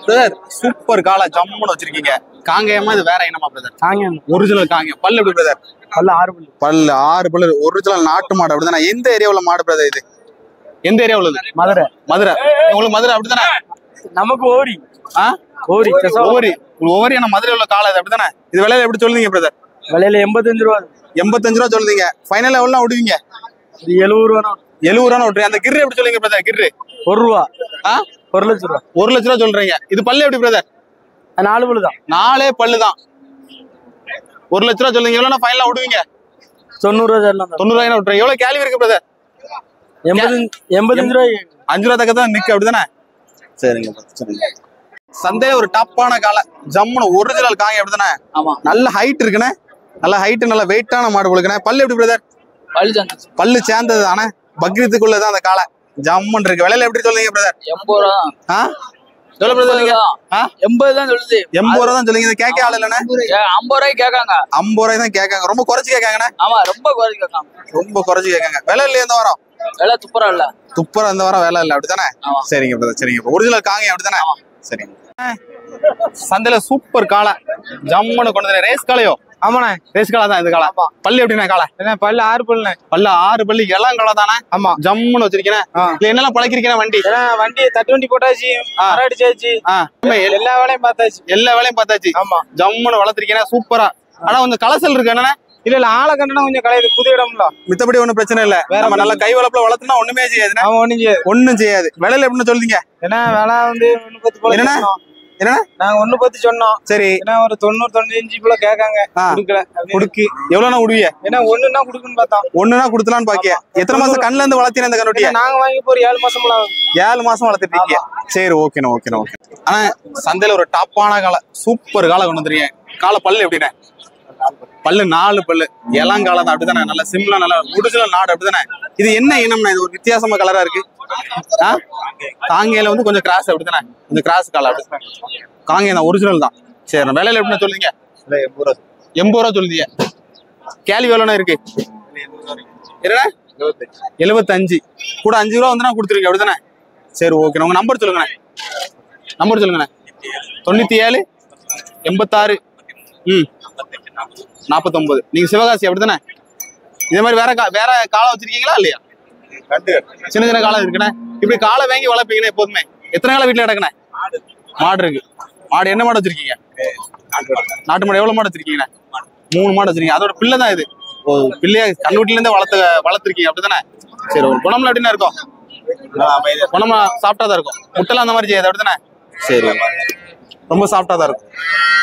Brother super காலை ஜம்முன்னு வச்சிருக்கீங்க காங்கேயமா இது வேற இனமா பிரதர் காங்கேயம் ஒரிஜினல் காங்கேயம் பல்லு எப்படி பிரதர் பல்ல ஆறு பல்லு பல்லு ஆறு பல்லு ஒரிஜினல் நாட்டு மாடு அப்படிதானே எந்த ஏரியாவுல மாடு பிரதர் இது எந்த ஏரியா உள்ளது மதுரை மதுரை உங்களுக்கு மதுரை அப்படிதானே நமக்கு ஓரி ஆ ஓரி ஒவ்வொரு ஒவ்வொரு என்ன மதுரை உள்ள காலை இது அப்படிதானே இது விலையில எப்படி சொல்லுவீங்க பிரதர் விலையில எண்பத்தஞ்சு ரூபா எண்பத்தஞ்சு ரூபா சொல்லுவீங்க ஃபைனல் எவ்வளோ விடுவீங்க இது எழுபது ரூபா எழுபது ரூபா விட்டுறீங்க அந்த கிர்ரு எப்படி சொல்லுவீங்க பிரதர் கிர்ரு ஒரு ரூபா ஆ ஒரு லட்சம் ரூபா ஒரு லட்ச ரூபா சொல்றீங்க இது பல்லு எப்படி பிரதர் அது நாலு பல்லு தான் நாலே பல்லு தான் ஒரு லட்ச ரூபா சொல்லுங்க எவ்வளோ ஃபைனலா விடுவீங்க தொண்ணூறு ரூபா தரலாம் தான். தொண்ணூறு ரூபாய் விட்டுறேன் எவ்வளவு கேள்வி இருக்கு பிரதர் எண்பத்தஞ்சு எண்பத்தஞ்சு ரூபாய் அஞ்சு ரூபா தக்க தான் நிக்கு அப்படிதானே சரிங்க brother, சரிங்க சந்தையில ஒரு டாப்பான காலை ஜம்முன்னு ஒரிஜினல் காங்க அப்படிதானே ஆமா நல்ல ஹைட் இருக்குண்ணே நல்ல ஹைட் நல்ல வெயிட்டான மாடு போலுக்குண்ணே பல்லு எப்படி பிரதர் பள்ளி சந்தோஷம் பல்லு சேர்ந்தது தானே பக்ரீத்துக்குள்ள தான் அந்த காலை ஜம்முன்னு இருக்கு விலையில எப்படி சொல்லுங்க பிரதர் எண்பது ரூபா தான் ஆ சொல்ல பிரதர் சொல்லுங்க ஆ எண்பது தான் சொல்லுது எண்பது ரூபா தான் சொல்லுங்க இது கேட்க ஆள் இல்லைண்ணே ஏ, ஐம்பது ரூபாய்க்கு கேட்காங்க ஐம்பது ரூபாய் தான் கேட்காங்க ரொம்ப குறைச்சு கேட்காங்கண்ணே ஆமா ரொம்ப குறைச்சி கேட்காங்க ரொம்ப குறைச்சு கேட்காங்க விலை இல்லையா இந்த வாரம் விலை துப்புரா இல்ல துப்புரம் இந்த வாரம் வேலை இல்லை அப்படித்தானே ஆமா. சரிங்க பிரதர் சரிங்க ஒரிஜினல் காங்க அப்படித்தானே சரிங்க சந்தையில சூப்பர் காளை ஜம்முன்னு கொண்டு வந்து ரேஸ் காளையோ ஆமாண்ணே ரேஸ் காளை தான் இது காளை பல்லு எப்படிண்ணே காளை என்ன பல்லு ஆறு பல்லுண்ணே பல்லு ஆறு பல்லு இளம் காளை தானே ஆமா ஜம்முன்னு வச்சிருக்கேன் ஆ. இல்ல என்னெல்லாம் பழக்கிறீங்க வண்டி ஏன்னா வண்டி தட்டு வண்டி போட்டாச்சு மரம் அடிச்சாச்சு ஆ, எல்- எல்லா வேலையும் பார்த்தாச்சு எல்லா வேலையும் பார்த்தாச்சு ஆமா ஜம்முன்னு வளர்த்திருக்கேன் சூப்பரா ஆனா கொஞ்சம் கலசல் இருக்கு என்னண்ணே இல்ல இல்ல ஆளை கண்டனா கொஞ்சம் கலையுது புது இடம்ல மித்தபடி ஒண்ணும் பிரச்சனை இல்ல வேற நம்ம நல்ல கை வளப்புல வளர்த்துனா ஒண்ணுமே செய்யாதுண்ணே அவன் ஒண்ணும் செய்யாது ஒண்ணும் செய்யாது விலையில எப்படின்னு சொல்றீங்க ஏன்னா வேலை வந்து ஒண்ணு பத்து போல என்னண்ணே? சொன்னோம். என்னண்ணே? நாங்க ஒண்ணு பத்து சொன்னோம் சரி ஏன்னா ஒரு தொண்ணூறு தொண்ணூத்தஞ்சு போல கேட்காங்க ஆ. கொடுக்கல அப்படின்னு. குடுக்கு எவ்வளவுனா விடுவிய ஏன்னா ஒண்ணுன்னா கொடுக்குன்னு பார்த்தோம் ஒண்ணுனா குடுத்தலான்னு பாக்கிய எத்தனை மாசம் கண்ணுல இருந்து வளர்த்தீங்க இந்த கண்ணுட்டிய ஏன்னா நாங்க வாங்கி போய் ஒரு ஏழு மாசம் போல ஆகுது. ஏழு மாசம் வளர்த்துட்டு இருக்கீங்க சரி ஓகேண்ணா ஓகேண்ணா ஓகே ஆனா சந்தையில ஒரு டாப்பான காலை சூப்பர் காலை கொண்டு வந்துருக்கீங்க காலை பல்லு எப்படிண்ணே பல்லு நாலு பல்லு இளங்காலை தான் அப்படிதானே நல்ல சிம்லா நல்ல முடிச்சல நாடு அப்படிதானே இது என்ன இனம்னா இது ஒரு வித்தியாசமா கலரா இருக்கு ஆ? காங்கேயில வந்து கொஞ்சம் கிராஸ் அப்படிதானே கொஞ்சம் கிராஸ் காலை அப்படி காங்கேயம் தான் ஒரிஜினல் தான் சரி விலையில எப்படின்னு சொல்லுங்க எண்பது ரூபா சொல்லுதீங்க கேள்வி எவ்வளோண்ணா இருக்கு என்னண்ணா எழுபத்தஞ்சு கூட அஞ்சு ரூபா வந்து நான் கொடுத்துருக்கேன் அப்படிதானே சரி ஓகே உங்க நம்பர் சொல்லுங்கண்ணே நம்பர் சொல்லுங்கண்ணே தொண்ணூத்தி ஏழு எண்பத்தாறு ம் நாற்பத்தொன்பது நீங்க சிவகாசி அப்படிதானே இதே மாதிரி வேற கா- வேற காலம் வச்சிருக்கீங்களா இல்லையா சின்ன சின்ன காலம் இருக்குண்ணே இப்படி காலை வாங்கி வளர்ப்பீங்கண்ணே எப்போதுமே எத்தனை காலம் வீட்டுல கிடக்குண்ணே மாடு இருக்கு மாடு என்ன மாடு வச்சிருக்கீங்க நாட்டு மாடு எவ்வளவு மாடு வச்சிருக்கீங்கண்ணே மூணு மாடு வச்சிருக்கீங்க அதோட பிள்ளை தான் இது ஓ பிள்ளையா கண்ணுட்டில இருந்தே வளர்த்து வளர்த்துருக்கீங்க அப்படிதானே சரி ஒரு குணம்ல எப்படின்னா இருக்கும் குணமா சாப்பிட்டா தான் இருக்கும் முட்டைலாம் அந்த மாதிரி செய்யாது அப்படிதானே சரி ரொம்ப சாப்பிட்டா தான் இருக்கும்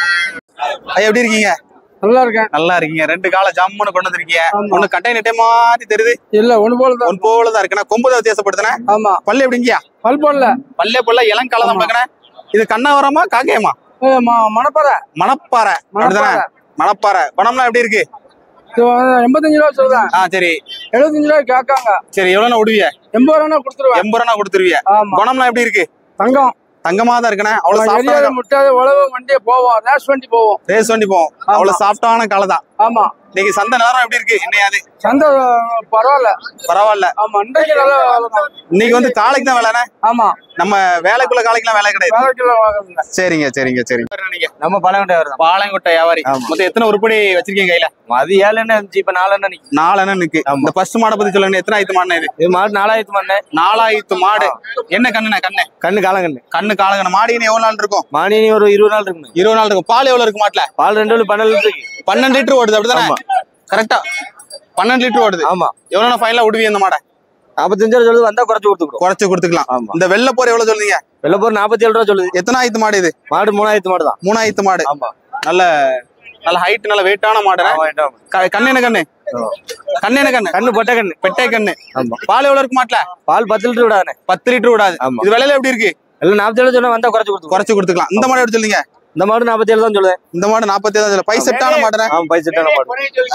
ஐயா எப்படி இருக்கீங்க நல்லா இருக்கேன் நல்லா இருக்கீங்க ரெண்டு காலை ஜம்முன்னு கொண்டு வந்திருக்கீங்க ஆமா. ஒண்ணு கட்டை நெட்டை மாதிரி தெரியுது இல்ல ஒண்ணு போல தான் ஒன் போல தான் இருக்குண்ணா கொம்பு தான் வித்தியாசப்படுத்தினேன் ஆமா பல்லு எப்படிங்கயா பல் போடல பல்லே பல்ல இளங்காலை தான் பார்க்கறேன் இது கண்ணாவரமா காங்கேயமா மணப்பாறை மணப்பாறை அப்படிதானே மணப்பாறை குணம்லாம் எப்படி இருக்கு இது வந்து எண்பத்தஞ்சு ரூபா சொல்றேன் ஆ சரி எழுபத்தஞ்சு ரூபாய் கேட்காங்க சரி எவ்வளவு விடுவிய எண்பது ரூபா கொடுத்துருவேன் எண்பது ரூபா கொடுத்துருவிய ஆமா குணம்லாம் எப்படி இருக்கு தங்கம் தங்கமா தான் இருக்குண்ணே அவ்வளவு எரியாத சாப்பிட்டான முட்டாத உழவு வண்டியே போவோம் ரேஸ் வண்டி போவோம் ரேஸ் வண்டி போவோம் அவ்வளவு சாப்பிட்டான காலை தான் ஆமா இன்னைக்கு சந்தை நிலவரம் எப்படி இருக்கு இன்னையாது சந்தை பரவாயில்ல பரவாயில்ல ஆமா இன்றைக்கு நல்ல வேலை தான். இன்னைக்கு வந்து காலைக்கு தான் வேலைண்ணே ஆமா நம்ம வேலைக்குள்ள காலைக்குலாம் வேலை கிடையாது வேலைக்குள்ள வாங்குறதுங்க சரிங்க சரிங்க சரிங்க நீங்க நம்ம பழங்கட்டை வருது பாளையங்கோட்டை வியாபாரி ஆமா. மொத்தம் எத்தனை உருப்படி வச்சிருக்கீங்க கையில அது ஏழு என்ன இருந்துச்சு இப்ப நாலு என்ன நிக்கு நாலு அண்ணன் நிக்கு ஆமா. இந்த ஃபர்ஸ்ட் மாடை பத்தி சொல்லுங்க எத்தனை ஆயிரத்து மாடுண்ணே இது இது மாடு நாலாயிரத்து மண்ணு நாலாயிரத்து மாடு என்ன கண்ணுண்ணே கண்ணு கண்ணு காலங்கண்ணு கண்ணு காலங்கண்ணு மாடு இன்னும் எவ்வளவு நாள் இருக்கும் மானி ஒரு இருபது நாள் இருக்குங்க இருபது நாள் இருக்கும் பால் எவ்வளவு இருக்கு மாட்டுல பால் ரெண்டு நாள் பன்னெண்டு இருக்கு பன்னெண்டு லிட்டர் ஓடுது அப்படிதானே ஆமா. கரெக்டா பன்னெண்டு லிட்டர் ஓடுது ஆமா எவ்வளவு ஃபைனலா விடுவீங்க இந்த மாடை நாற்பத்தஞ்சு ரூபா சொல்லுது வந்தா குறைச்சு கொடுத்துக்கிறோம் குறைச்சு கொடுத்துக்கலாம் ஆமா இந்த வெள்ளை போர் எவ்வளவு சொல்லுங்க வெளில போற நாற்பத்தி ஏழு ரூபா சொல்லுது எத்தனை ஆயிரத்து மாடு இது மாடு மூணாயிரத்து மாடு தான் மூணாயிரத்து மாடு ஆமா நல்ல நல்ல ஹைட் நல்ல வெயிட்டான மாடு ஆமா வேண்டாம். கண்ணு என்ன கண்ணு கண்ணு என்ன கண்ணு கண்ணு பொட்டை கண்ணு பெட்டை கண்ணு ஆமா பால் எவ்வளவு இருக்கு மாட்டுல பால் பத்து லிட்டர் விடாதே பத்து லிட்டர் விடாது ஆமா. இது விலையில எப்படி இருக்கு எல்லாம் நாற்பத்தி ஏழு சொன்னா வந்தா குறைச்சு கொடுத்துக்கிறோம் குறைச்சு கொடுத்துக்கலாம் இந்த மாடு எப்படி சொல்லுங்க இந்த மாடு நாற்பத்தி ஏழு தான் சொல்லுது இந்த மாடு நாற்பத்தி ஏழு பை செட்டான மாடுறேன் ஆமா பைசெட்டான மாடு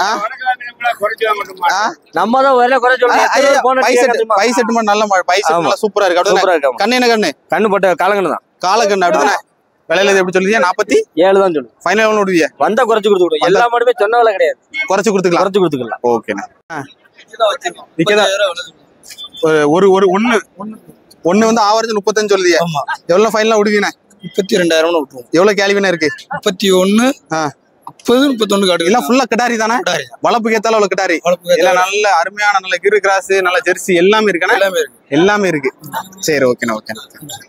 நம்ம தான் வரல குறைச்சு சொல்லுங்க போன பை செட் பை செட் மாடு நல்ல மாடு பை செட் ஆமா. நல்லா சூப்பரா இருக்கு அப்படிதானே சூப்பரா இருக்கு கண்ணு என்ன கண்ணு கண்ணு பொட்டை காலங்கண்ணு தான் காலக்கண்ணு அப்படிதானே விலையில இது எப்படி சொல்லுங்க நாற்பத்தி ஏழு தான் சொல்லுது ஃபைனல் எவ்வளவு விடுவீங்க வந்தா குறைச்சு கொடுத்துக்கிறோம் எல்லா மாடுமே சொன்ன விலை கிடையாது குறைச்சு கொடுத்துக்கலாம் குறைச்சு கொடுத்துக்கலாம் ஓகேண்ணே நிக்கதா ஒரு ஒரு ஒரு ஒண்ணு ஒண்ணு வந்து ஆவரேஜ் முப்பத்தஞ்சு சொல்லுதிய எவ்வளவு ஃபைனலா விடுவீங்க முப்பத்தி ரெண்டாயிரம்னு விட்டுருவோம் எவ்வளவு கேள்வினா இருக்கு முப்பத்தி ஒண்ணு ஆ. முப்பது முப்பத்தொன்னு காட்டு எல்லாம் ஃபுல்லா கிடாரி தானே கிடாரி. வளர்ப்புக்கு ஏத்தால அவ்வளவு கிடாரி வளர்ப்புக்கு இல்ல நல்ல அருமையான நல்ல கிரு கிராஸ் நல்ல ஜெர்சி எல்லாமே இருக்கானே எல்லாமே இருக்கு எல்லாமே இருக்கு சரி ஓகேண்ணா ஓகேண்ணா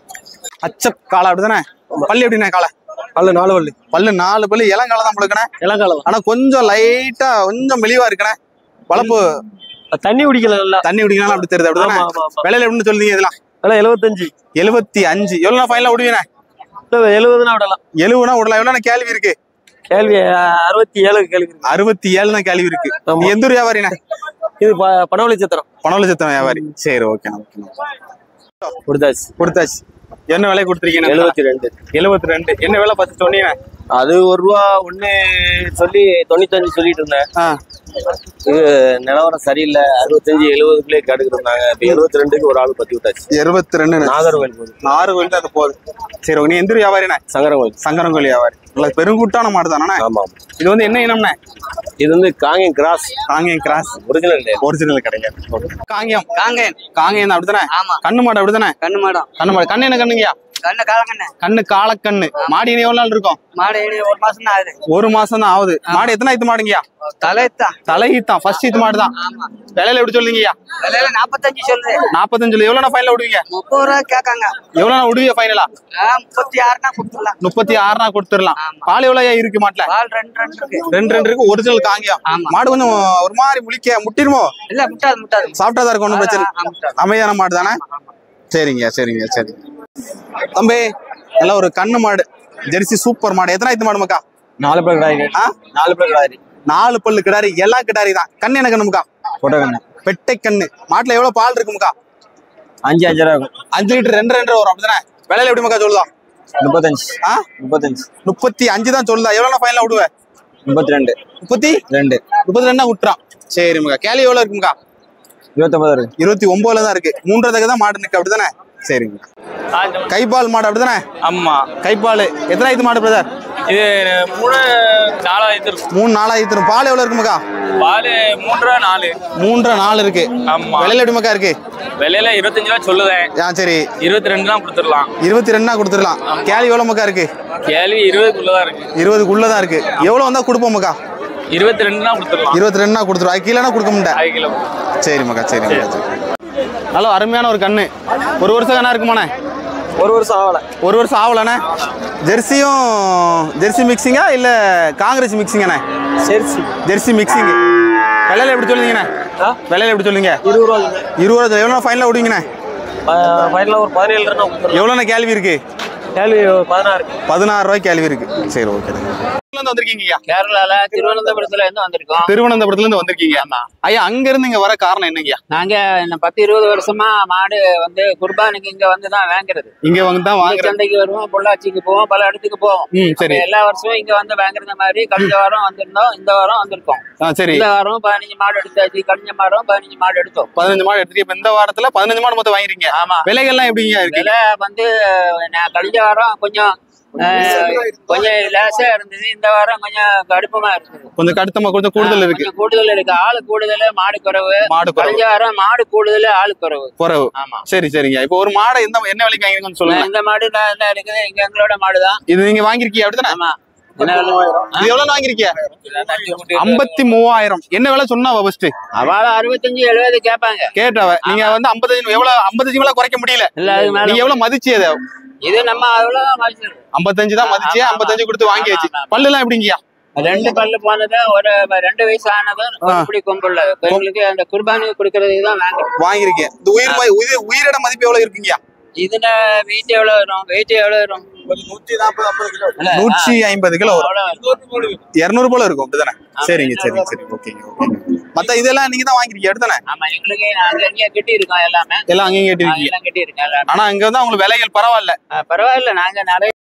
அச்சப் காலை அப்படிதானே பல்லு எப்படிண்ணே காலை அல்ல நாலு வள்ளி பல்லு நாலு பல்லு இளங்கால தான் பழுக்கணே இளங்காலம் ஆனா கொஞ்சம் லைட்டா கொஞ்சம் மெலிவா இருக்கணே வளர்ப்பு தண்ணி குடிக்கல நல்லா தண்ணி குடிக்கலாம் அப்படி தெரியுது அப்படிதானே ஆமா, ஆமா, ஆமா. விலையில எப்படின்னு சொல்லுங்க இதெல்லாம் எல்லாம் எழுபத்தஞ்சு எழுபத்தி அஞ்சு எவ்வளவு ஃபைனலா விடுவீனே எழுபதுனா விடலாம் எழுபதுனா விடலாம் எவ்வளவு கேள்வி இருக்கு கேள்வி அஹ், அறுபத்தி ஏழு கேள்வி இருக்கு. அறுபத்தி ஏழு தான் கேள்வி இருக்கு ஆமா. நீ எந்த ஒரு வியாபாரிண்ணே இது ப- பனவள்ளி சத்திரம் பணவல சத்தம் வியாபாரி சரி ஓகேண்ணா ஓகேண்ணா கொடுத்தாச்சு கொடுத்தாச்சு என்ன விலை கொடுத்துருக்கீங்க எழுபத்தி ரெண்டு எழுபத்தி ரெண்டு என்ன விலை பார்த்து சொன்னீங்க அது ஒரு ரூபா ஒண்ணு சொல்லி தொண்ணூத்தஞ்சு சொல்லிட்டு இருந்தேன் ஆ இது நிலவரம் சரியில்லை அறுபத்தஞ்சு எழுபதுக்குள்ளே கேட்டுக்கிட்டு இருந்தாங்க இப்ப எழுபத்தி ரெண்டுக்கு ஒரு ஆள் பத்தி விட்டாச்சு இருபத்தி ரெண்டு நாகர்கோவில் போகுது நாறு கோயில் தான் அது போகுது சரி நீ எந்த ஒரு வியாபாரிண்ணே சங்கரங்கோவில் சங்கரங்கோயில் வியாபாரி நல்ல பெருங்கூட்டான மாடு தானே ஆமா இது வந்து என்ன இனம்ண்ணே இது வந்து Kangeyam cross Kangeyam cross original original கிடையாது காங்கேயம் காங்கேயன் காங்கேயம் தான் அப்படிதானே ஆமா கண்ணு மாடு அப்படிதானே கண்ணு மாடம் கண்ணு மாடு கண்ணு என்ன கண்ணுங்கய்யா கண்ணு காலக்கண்ணு கண்ணு காலக்கண்ணு மாடு இனி எவ்வளவு நாள் இருக்கும் மாடு இனி ஒரு மாசம் தான் ஆகுது ஒரு மாசம் தான் ஆகுது மாடு எத்தனை ஐத்து மாடுங்கய்யா தலைத்தான் தலையீத்தான் ஃபர்ஸ்ட் இது மாடு தான் ஆமா விலையில எப்படி சொல்லுங்கய்யா விலையில நாப்பத்தஞ்சு சொல்லுது நாற்பத்தஞ்சுல எவ்வளோ ஃபைனல் விடுவீங்க முப்பது ரூபா கேட்காங்க எவ்வளோ விடுவீங்க ஃபைனலா ஆ, முப்பத்தி ஆறுனா கொடுத்துடலாம் முப்பத்தி ஆறுனா கொடுத்துடலாம் ஆமா. பால் எவ்வளோ இருக்கு மாட்டுல பால் ரெண்டு ரெண்டு இருக்கு ரெண்டு ரெண்டு இருக்கு ஒரிஜினல் காங்கியம் ஆமா. மாடு கொஞ்சம் ஒரு மாதிரி முழிக்க முட்டிருமோ இல்ல முட்டாது முட்டாது சாப்பிட்டா தான் இருக்கும் ஒன்றும் பிரச்சனை ஆ, முட்டாது. அமைதியான மாடு தானே சரிங்க சரிங்க சரி தம்பி நல்ல ஒரு கண்ணு மாடு ஜெர்சி சூப்பர் மாடு எத்தனை ஐத்து மாடு மக்கா நாலு பேர் கிடாரி ஆ நாலு பேர் கிடாரி நாலு பல்லு கிடாரி எல்லாம் கிடாரி தான் கண்ணு என்ன கண்ணுமுக்கா போட்டோ கண்ணு பெட்டை கண்ணு மாட்டுல எவ்வளவு பால் இருக்குமுக்கா அஞ்சு அஞ்சு ரூபா இருக்கும் அஞ்சு லிட்டர் ரெண்டு ரெண்டு வரும் அப்படிதானே விலையில எப்படி மக்கா சொல்லுதா முப்பத்தஞ்சு ஆ முப்பத்தஞ்சு முப்பத்தி அஞ்சு தான் சொல்லுதா எவ்வளவு ஃபைனலா விடுவேன் முப்பத்தி ரெண்டு முப்பத்தி ரெண்டு முப்பத்தி ரெண்டா விட்டுறான் சரி மக்கா கேலி எவ்வளவு இருக்குமுக்கா இருபத்தொன்பது இருக்கு இருபத்தி ஒன்பதுல தான் இருக்கு மூன்றதுக்கு தான் மாடு நிக்கு அப்படிதானே சரிங்க கைப்பால் மாடு அப்படிதானே ஆமா கைப்பால் எத்தனை ஐத்து மாடு பிரதர் இது மூணு நாலாயிரத்து இருக்கும் மூணு நாலாயிரத்து பால் எவ்வளவு இருக்குமுக்கா பால் மூன்றரை நாலு மூன்றரை நாலு இருக்கு ஆமா விலையில எப்படி மக்கா இருக்கு விலையில இருபத்தஞ்சு ரூபா சொல்லுதேன் ஆ சரி இருபத்தி ரெண்டு தான் கொடுத்துடலாம் இருபத்தி ரெண்டா கொடுத்துடலாம் கேலி எவ்வளவு மக்கா இருக்கு கேள்வி இருபதுக்குள்ளதான் இருக்கு இருபதுக்குள்ளதான் இருக்கு எவ்வளவு வந்தா கொடுப்போம் மக்கா இருபத்தி ரெண்டு தான் கொடுத்துடலாம் இருபத்தி ரெண்டா கொடுத்துரும் அது கீழேனா கொடுக்க முடியல அரை கிலோ சரி மக்கா சரி மக்கா சரி நல்ல அருமையான ஒரு கண்ணு ஒரு வருஷம் கண்ணா இருக்குமாண்ணே ஒரு வருஷம் ஆகல ஒரு வருஷம் ஆகலண்ணே ஜெர்சியும் ஜெர்சி மிக்சிங்கா இல்ல காங்கிரஸ் மிக்சிங்கண்ணே சரிசி ஜெர்சி மிக்சிங் விலையில எப்படி சொல்லுங்கண்ணே விலையில எப்படி சொல்லுங்க இருபது ரூபா இருபது எவ்வளோ ஃபைனலாக விடுவீங்கண்ணே ஃபைனலாக ஒரு பதினேழு ரன் கொடுத்துருவோம் எவ்வளோண்ணே கேள்வி இருக்கு கேள்வி பதினாறு பதினாறு ரூபாய் கேள்வி இருக்கு சரி ஓகே வந்திருக்கீங்க கேரளால திருவனந்தபுரத்துல இருந்து வந்திருக்கோம் திருவனந்தபுரத்துல இருந்து வந்திருக்கீங்க ஐயா அங்க இருந்து இங்க வர காரணம் என்னங்கய்யா நாங்க இந்த பத்து இருபது வருஷமா மாடு வந்து குர்பானுக்கு இங்க வந்து தான் வாங்குறது இங்க வந்து தான் இங்க வாங்குறேன் சந்தைக்கு வருவோம் பொள்ளாச்சிக்கு போவோம் பல இடத்துக்கு போவோம் ம் சரி எல்லா வருஷமும் இங்க வந்து வாங்குறது மாதிரி கழிஞ்ச வாரம் வந்திருந்தோம் இந்த வாரம் வந்திருக்கோம் ஆ சரி இந்த வாரம் பதினஞ்சு மாடு எடுத்தாச்சு கழிஞ்ச வாரம் பதினஞ்சு மாடு எடுத்தோம் பதினஞ்சு மாடு எடுத்துட்டு இப்ப இந்த வாரத்துல பதினஞ்சு மாடு மொத்தம் வாங்கிருக்கீங்க ஆமா விலைகள்லாம் எப்படிங்க இருக்கு விலை வந்து நான் கழிஞ்ச வாரம் கொஞ்சம் அஹ், கொஞ்சம் லேசா இருந்தது இந்த வாரம் கொஞ்சம் கடுப்பமா இருக்குது கொஞ்சம் கடுத்தமா கொஞ்சம் கூடுதல் இருக்கு கொஞ்சம் கூடுதல் இருக்கு ஆளு கூடுதல் மாடு குறைவு மாடு குறைவு கழிஞ்ச வாரம் மாடு கூடுதல் ஆளு குறைவு குறைவு ஆமா சரி சரிங்க இப்போ ஒரு மாடை எந்த என்ன விலைக்கு வாங்கிருக்கோம்னு சொல்லுங்க இந்த மாடு நான் என்ன இருக்குது இங்க எங்களோட மாடு தான் இது நீங்க வாங்கிருக்கீங்க அப்படிதானே ஆமா என்ன விலை? இது எவ்வளவு வாங்கிருக்கீங்க ஐம்பத்தி மூவாயிரம் என்ன விலை சொன்னா ஃபர்ஸ்ட் அவள அறுபத்தஞ்சு எழுபது கேட்பாங்க கேட்டவ நீங்க வந்து ஐம்பத்தஞ்சு எவ்வளவு ஐம்பத்தஞ்சு மேல குறைக்க முடியல இல்ல அது மேல நீங்க எவ்வளவு மதிச்சு அதை இது நம்ம அவ்வளவுதான் மதிச்சிருக்கோம். ஐம்பத்தஞ்சு தான் மதிச்சு ஆமா, ஆமா. ஐம்பத்தஞ்சு கொடுத்து வாங்கியாச்சு பல்லு எல்லாம் எப்படிங்கய்யா ரெண்டு பல்லு போனது ஒரு ரெண்டு வயசு ஆனதும் ஆ. இப்படி கொம்புள்ள எங்களுக்கு அந்த குர்பானி கொடுக்கறதுக்கு தான் வாங்குறோம் வாங்கிருக்கேன் இந்த உயிர் ம- உயிர் உயிரிட மதிப்பு எவ்வளவு இருக்குங்கய்யா இதுல வெயிட் எவ்வளவு வரும் வெயிட் எவ்வளவு வரும் நூத்தி நாற்பது ஐம்பது கிலோ இல்ல, நூற்றி ஐம்பது கிலோ வரும் அவ்வளவு வரும். இருநூறு போல இருக்கும் அப்படிதானே சரிங்க சரிங்க சரி ஓகேங்க ஓகேங்க மத்த இதெல்லாம் நீங்க தான் வாங்கிருக்கீங்க அப்படிதானே ஆமா எங்களுக்கு நாங்க இங்க கட்டி இருக்கோம் எல்லாமே எல்லாம் அங்கேயும் கேட்டிருக்கீங்க எல்லாம் கட்டி இருக்கோம் எல்லாமே ஆனா இங்க வந்து உங்களுக்கு விலைகள் பரவாயில்ல ஆ, பரவாயில்ல நாங்க நிறைய